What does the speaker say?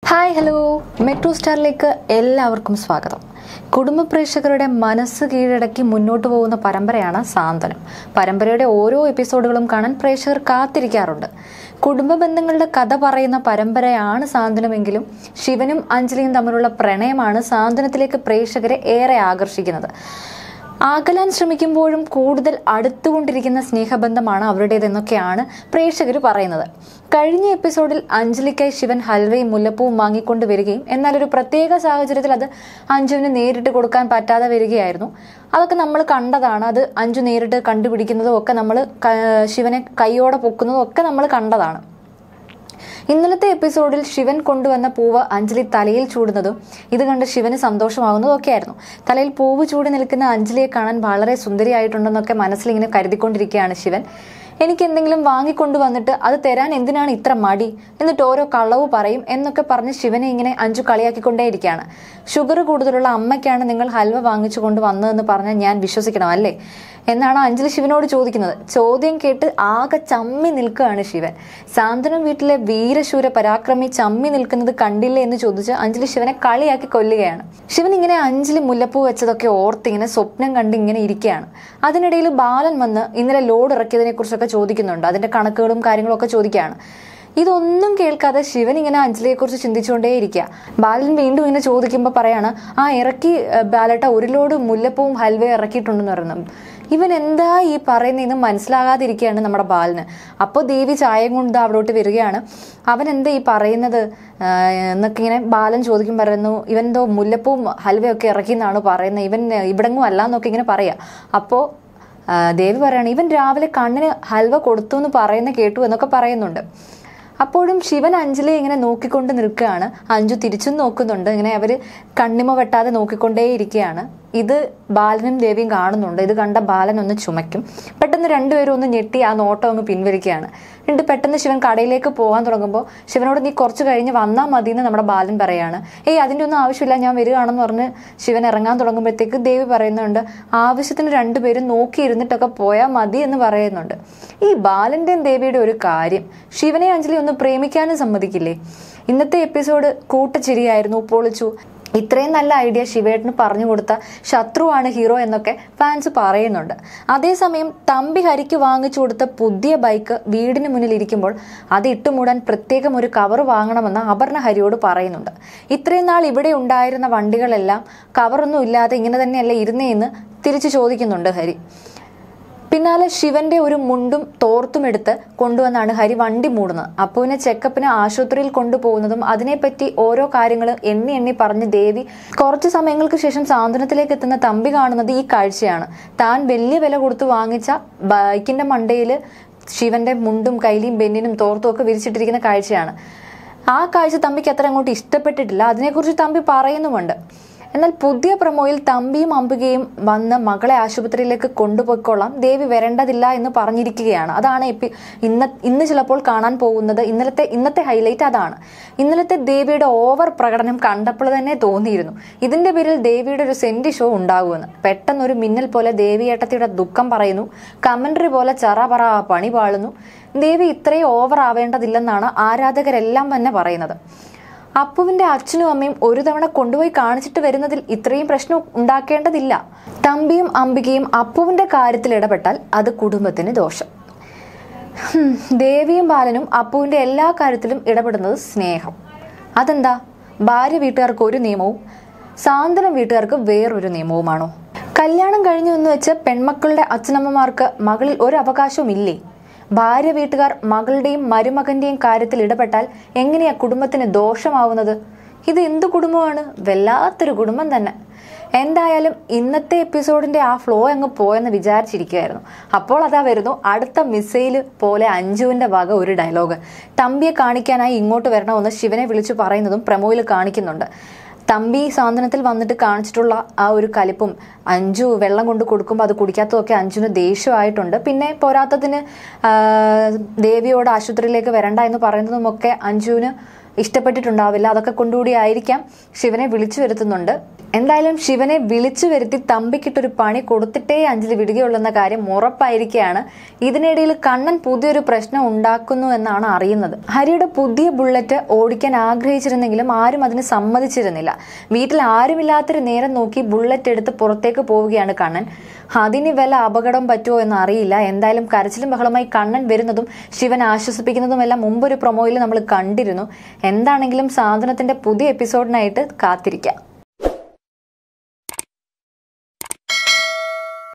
hi hello metro സ്റ്റാറിലേക്ക് എല്ലാവർക്കും സ്വാഗതം കുടുംബ പ്രേക്ഷകരുടെ മനസ്സ് കീഴടക്കി മുന്നോട്ട് പോകുന്ന പരമ്പരയാണ് സാന്ത്വനം പരമ്പരയുടെ ഓരോ എപ്പിസോഡുകളും കാണാൻ പ്രേക്ഷകർ കാത്തിരിക്കാറുണ്ട് കുടുംബ ബന്ധങ്ങളുടെ കഥ പറയുന്ന പരമ്പരയാണ് സാന്ത്വനമെങ്കിലും ശിവനും അഞ്ജലിയും തമ്മിലുള്ള പ്രണയമാണ് സാന്ത്വനത്തിലേക്ക് പ്രേക്ഷകരെ ഏറെ ആകർഷിക്കുന്നത് ആകലാൻ ശ്രമിക്കുമ്പോഴും കൂടുതൽ അടുത്തുകൊണ്ടിരിക്കുന്ന സ്നേഹബന്ധമാണ് അവരുടേതെന്നൊക്കെയാണ് പ്രേക്ഷകർ പറയുന്നത് കഴിഞ്ഞ എപ്പിസോഡിൽ അഞ്ജലിക്കായി ശിവൻ ഹൽവയും മുല്ലപ്പൂവും വാങ്ങിക്കൊണ്ട് വരികയും എന്നാൽ ഒരു പ്രത്യേക സാഹചര്യത്തിൽ അത് അഞ്ജുവിന് നേരിട്ട് കൊടുക്കാൻ പറ്റാതെ വരികയായിരുന്നു അതൊക്കെ നമ്മൾ കണ്ടതാണ് അത് അഞ്ജു നേരിട്ട് കണ്ടുപിടിക്കുന്നതും ഒക്കെ നമ്മൾ ശിവനെ കൈയോടെ പൊക്കുന്നതും ഒക്കെ നമ്മൾ കണ്ടതാണ് ഇന്നലത്തെ എപ്പിസോഡിൽ ശിവൻ കൊണ്ടുവന്ന പൂവ് അഞ്ജലി തലയിൽ ചൂടുന്നതും ഇത് കണ്ട് ശിവന് സന്തോഷമാകുന്നതും ഒക്കെയായിരുന്നു തലയിൽ പൂവ് ചൂടി നിൽക്കുന്ന അഞ്ജലിയെ കാണാൻ വളരെ സുന്ദരിയായിട്ടുണ്ടെന്നൊക്കെ മനസ്സിലിങ്ങനെ കരുതിക്കൊണ്ടിരിക്കുകയാണ് ശിവൻ എനിക്ക് എന്തെങ്കിലും വാങ്ങിക്കൊണ്ടു വന്നിട്ട് അത് തരാൻ എന്തിനാണ് ഇത്ര മടി എന്നിട്ട് ഓരോ കള്ളവ് പറയും എന്നൊക്കെ പറഞ്ഞ് ശിവനെ ഇങ്ങനെ അഞ്ചു കളിയാക്കിക്കൊണ്ടേയിരിക്കുകയാണ് ഷുഗർ കൂടുതലുള്ള അമ്മയ്ക്കാണ് നിങ്ങൾ ഹൽവ വാങ്ങിച്ചു കൊണ്ട് വന്നതെന്ന് പറഞ്ഞാൽ ഞാൻ വിശ്വസിക്കണം അല്ലേ എന്നാണ് അഞ്ജലി ശിവനോട് ചോദിക്കുന്നത് ചോദ്യം കേട്ട് ആകെ ചമ്മി നിൽക്കുകയാണ് ശിവൻ സാന്ത്വനം വീട്ടിലെ വീരശൂര പരാക്രമി ചമ്മി നിൽക്കുന്നത് കണ്ടില്ലേ എന്ന് ചോദിച്ച് അഞ്ജലി ശിവനെ കളിയാക്കി കൊല്ലുകയാണ് ശിവൻ ഇങ്ങനെ അഞ്ജലി മുല്ലപ്പൂ വെച്ചതൊക്കെ ഓർത്തിങ്ങനെ സ്വപ്നം കണ്ട് ഇങ്ങനെ ഇരിക്കുകയാണ് അതിനിടയിൽ ബാലൻ വന്ന് ഇന്നലെ ലോഡ് ഇറക്കിയതിനെ കുറിച്ചൊക്കെ ചോദിക്കുന്നുണ്ട് അതിന്റെ കണക്കുകളും കാര്യങ്ങളും ഒക്കെ ചോദിക്കുകയാണ് ഇതൊന്നും കേൾക്കാതെ ശിവൻ ഇങ്ങനെ അഞ്ജലിയെക്കുറിച്ച് ചിന്തിച്ചുകൊണ്ടേയിരിക്കുക ബാലൻ വീണ്ടും ഇങ്ങനെ ചോദിക്കുമ്പോൾ പറയാണ് ആ ഇറക്കി ഏഹ്, ബാലേട്ട ഒരു ലോഡ് മുല്ലപ്പൂവും ഹൽവയും ഇറക്കിയിട്ടുണ്ടെന്ന് പറയുന്നത് ഇവൻ എന്താ ഈ പറയുന്നതെന്ന് മനസ്സിലാകാതിരിക്കുകയാണ് നമ്മുടെ ബാലന് അപ്പോൾ ദേവി ചായം കൊണ്ട് അവിടോട്ട് വരികയാണ് അവൻ എന്താ ഈ പറയുന്നത് ആഹ്, എന്നൊക്കെ ഇങ്ങനെ ബാലൻ ചോദിക്കും പറയുന്നു ഇവൻ എന്തോ മുല്ലപ്പൂവും ഹൽവയൊക്കെ ഇറക്കി എന്നാണ് പറയുന്നത് ഇവൻ ഇവിടെങ്ങും അല്ല എന്നൊക്കെ ഇങ്ങനെ പറയാം അപ്പോൾ ദേവി പറയാണ് ഇവൻ രാവിലെ കണ്ണിന് ഹൽവ കൊടുത്തു എന്ന് പറയുന്ന കേട്ടു എന്നൊക്കെ പറയുന്നുണ്ട് അപ്പോഴും ശിവൻ അഞ്ജലി ഇങ്ങനെ നോക്കിക്കൊണ്ട് നിൽക്കുകയാണ് അഞ്ജു തിരിച്ചും നോക്കുന്നുണ്ട് ഇങ്ങനെ അവർ കണ്ണിമ വെട്ടാതെ നോക്കിക്കൊണ്ടേയിരിക്കുകയാണ് ഇത് ബാലനും ദേവിയും കാണുന്നുണ്ട് ഇത് കണ്ട ബാലൻ ഒന്ന് ചുമയ്ക്കും പെട്ടെന്ന് രണ്ടുപേരും ഒന്ന് ഞെട്ടി ആ നോട്ടം അങ്ങ് പിൻവലിക്കുകയാണ് എന്നിട്ട് പെട്ടെന്ന് ശിവൻ കടയിലേക്ക് പോകാൻ തുടങ്ങുമ്പോൾ ശിവനോട് നീ കുറച്ച് കഴിഞ്ഞ് വന്നാൽ മതി എന്ന് നമ്മുടെ ബാലൻ പറയാണ് ഏയ് അതിൻ്റെ ഒന്നും ആവശ്യമില്ല ഞാൻ വരികയാണെന്ന് പറഞ്ഞ് ശിവൻ ഇറങ്ങാൻ തുടങ്ങുമ്പോഴത്തേക്ക് ദേവി പറയുന്നുണ്ട് ആവശ്യത്തിന് രണ്ടുപേരും നോക്കിയിരുന്നിട്ടൊക്കെ പോയാൽ മതി എന്ന് പറയുന്നുണ്ട് ഈ ബാലന്റെയും ദേവിയുടെ ഒരു കാര്യം ശിവനെ അഞ്ജലി ഒന്ന് പ്രേമിക്കാനും സമ്മതിക്കില്ലേ ഇന്നത്തെ എപ്പിസോഡ് കൂട്ടച്ചിരിയായിരുന്നു പൊളിച്ചു ഇത്രയും നല്ല ഐഡിയ ശിവേട്ടന് പറഞ്ഞു കൊടുത്ത ശത്രുവാണ് ഹീറോ എന്നൊക്കെ ഫാൻസ് പറയുന്നുണ്ട് അതേസമയം തമ്പി ഹരിക്ക് വാങ്ങിച്ചു കൊടുത്ത പുതിയ ബൈക്ക് വീടിന് മുന്നിൽ ഇരിക്കുമ്പോൾ അത് ഇട്ടുമൂടാൻ പ്രത്യേകം ഒരു കവർ വാങ്ങണമെന്ന് അപർണ ഹരിയോട് പറയുന്നുണ്ട് ഇത്രയും നാൾ ഇവിടെ ഉണ്ടായിരുന്ന വണ്ടികളെല്ലാം കവറൊന്നും ഇല്ലാതെ ഇങ്ങനെ തന്നെയല്ലേ ഇരുന്നേന്ന് തിരിച്ചു ചോദിക്കുന്നുണ്ട് ഹരി പിന്നാലെ ശിവന്റെ ഒരു മുണ്ടും തോർത്തും എടുത്ത് കൊണ്ടുവന്നാണ് ഹരി വണ്ടി മൂടുന്നത് അപ്പുവിനെ ചെക്കപ്പിന് ആശുപത്രിയിൽ കൊണ്ടുപോകുന്നതും അതിനെപ്പറ്റി ഓരോ കാര്യങ്ങൾ എണ്ണി എണ്ണി പറഞ്ഞ് ദേവി കുറച്ച് സമയങ്ങൾക്ക് ശേഷം സാന്ത്വനത്തിലേക്ക് എത്തുന്ന തമ്പി കാണുന്നത് ഈ കാഴ്ചയാണ് താൻ വലിയ വില കൊടുത്ത് വാങ്ങിച്ച ബൈക്കിന്റെ മണ്ടയിൽ ശിവന്റെ മുണ്ടും കൈലിയും ബെന്നിനും തോർത്തും ഒക്കെ വിരിച്ചിട്ടിരിക്കുന്ന കാഴ്ചയാണ് ആ കാഴ്ച തമ്പിക്ക് അത്ര അങ്ങോട്ട് ഇഷ്ടപ്പെട്ടിട്ടില്ല അതിനെക്കുറിച്ച് തമ്പി പറയുന്നുമുണ്ട് എന്നാൽ പുതിയ പ്രമോയിൽ തമ്പിയും അംബികയും വന്ന് മകളെ ആശുപത്രിയിലേക്ക് കൊണ്ടുപോയിക്കൊള്ളാം ദേവി വരേണ്ടതില്ല എന്ന് പറഞ്ഞിരിക്കുകയാണ് അതാണ് എപ്പി ഇന്ന ഇന്ന് ചിലപ്പോൾ കാണാൻ പോകുന്നത് ഇന്നലത്തെ ഇന്നത്തെ ഹൈലൈറ്റ് അതാണ് ഇന്നലത്തെ ദേവിയുടെ ഓവർ പ്രകടനം കണ്ടപ്പോൾ തന്നെ തോന്നിയിരുന്നു ഇതിന്റെ പേരിൽ ദേവിയുടെ ഒരു സെന്റി ഷോ ഉണ്ടാകുമെന്ന് പെട്ടെന്ന് ഒരു മിന്നൽ പോലെ ദേവിയേട്ടത്തിയുടെ ദുഃഖം പറയുന്നു കമന്ററി പോലെ ചറ പറ പണി പാളുന്നു ദേവി ഇത്രയും ഓവർ ആവേണ്ടതില്ലെന്നാണ് ആരാധകരെല്ലാം തന്നെ പറയുന്നത് അപ്പുവിന്റെ അച്ഛനും അമ്മയും ഒരു തവണ കൊണ്ടുപോയി കാണിച്ചിട്ട് വരുന്നതിൽ ഇത്രയും പ്രശ്നം ഉണ്ടാക്കേണ്ടതില്ല തമ്പിയും അംബികയും അപ്പുവിന്റെ കാര്യത്തിൽ ഇടപെട്ടാൽ അത് കുടുംബത്തിന് ദോഷം ഹും, ദേവിയും ബാലനും അപ്പുവിന്റെ എല്ലാ കാര്യത്തിലും ഇടപെടുന്നത് സ്നേഹം അതെന്താ ഭാര്യ വീട്ടുകാർക്ക് ഒരു നിയമവും സാന്ത്വനം വീട്ടുകാർക്ക് വേറൊരു നിയമവുമാണോ കല്യാണം കഴിഞ്ഞു എന്ന് വെച്ച് പെൺമക്കളുടെ അച്ഛനമ്മമാർക്ക് മകളിൽ ഒരു അവകാശവും ഇല്ലേ ഭാര്യ വീട്ടുകാർ മകളുടെയും മരുമകന്റെയും കാര്യത്തിൽ ഇടപെട്ടാൽ എങ്ങനെയാ കുടുംബത്തിന് ദോഷമാവുന്നത് ഇത് എന്ത് കുടുംബമാണ് വല്ലാത്തൊരു കുടുംബം തന്നെ എന്തായാലും ഇന്നത്തെ എപ്പിസോഡിന്റെ ആ ഫ്ലോ അങ്ങ് പോയെന്ന് വിചാരിച്ചിരിക്കുമായിരുന്നു അപ്പോൾ അതാ വരുന്നു അടുത്ത മിസൈൽ പോലെ അഞ്ജുവിന്റെ വക ഒരു ഡയലോഗ് തമ്പിയെ കാണിക്കാനായി ഇങ്ങോട്ട് വരണമെന്ന് ശിവനെ വിളിച്ചു പറയുന്നതും പ്രമോയിൽ കാണിക്കുന്നുണ്ട് തമ്പി സാന്ത്വനത്തിൽ വന്നിട്ട് കാണിച്ചിട്ടുള്ള ആ ഒരു കലിപ്പും അഞ്ചു വെള്ളം കൊണ്ട് കൊടുക്കുമ്പോൾ അത് കുടിക്കാത്തതൊക്കെ അഞ്ചുന് ദേഷ്യമായിട്ടുണ്ട് പിന്നെ പോരാത്തതിന് ആ, ദേവിയോട് ആശുപത്രിയിലേക്ക് വരണ്ട എന്ന് പറയുന്നതുമൊക്കെ അഞ്ജുവിന് ഇഷ്ടപ്പെട്ടിട്ടുണ്ടാവില്ല അതൊക്കെ കൊണ്ടുകൂടി ആയിരിക്കാം ശിവനെ വിളിച്ചു വരുത്തുന്നുണ്ട് എന്തായാലും ശിവനെ വിളിച്ചു വരുത്തി തമ്പിക്കിട്ടൊരു പണി കൊടുത്തിട്ടേ അഞ്ജലി വിടുകയുള്ളൂ എന്ന കാര്യം ഉറപ്പായിരിക്കുകയാണ് ഇതിനിടയിൽ കണ്ണൻ പുതിയൊരു പ്രശ്നം ഉണ്ടാക്കുന്നു എന്നാണ് അറിയുന്നത് ഹരിയുടെ പുതിയ ബുള്ളറ്റ് ഓടിക്കാൻ ആഗ്രഹിച്ചിരുന്നെങ്കിലും ആരും അതിന് സമ്മതിച്ചിരുന്നില്ല വീട്ടിൽ ആരുമില്ലാത്തൊരു നേരം നോക്കി ബുള്ളറ്റ് എടുത്ത് പുറത്തേക്ക് പോവുകയാണ് കണ്ണൻ അതിന് വല്ല അപകടം പറ്റുമോ എന്ന് അറിയില്ല എന്തായാലും കരച്ചിലും ബഹളമായി കണ്ണൻ വരുന്നതും ശിവൻ ആശ്വസിപ്പിക്കുന്നതുമെല്ലാം മുമ്പൊരു പ്രൊമോയിൽ നമ്മൾ കണ്ടിരുന്നു എന്താണെങ്കിലും സാധനത്തിന്റെ പുതിയ എപ്പിസോഡിനായിട്ട് കാത്തിരിക്കാം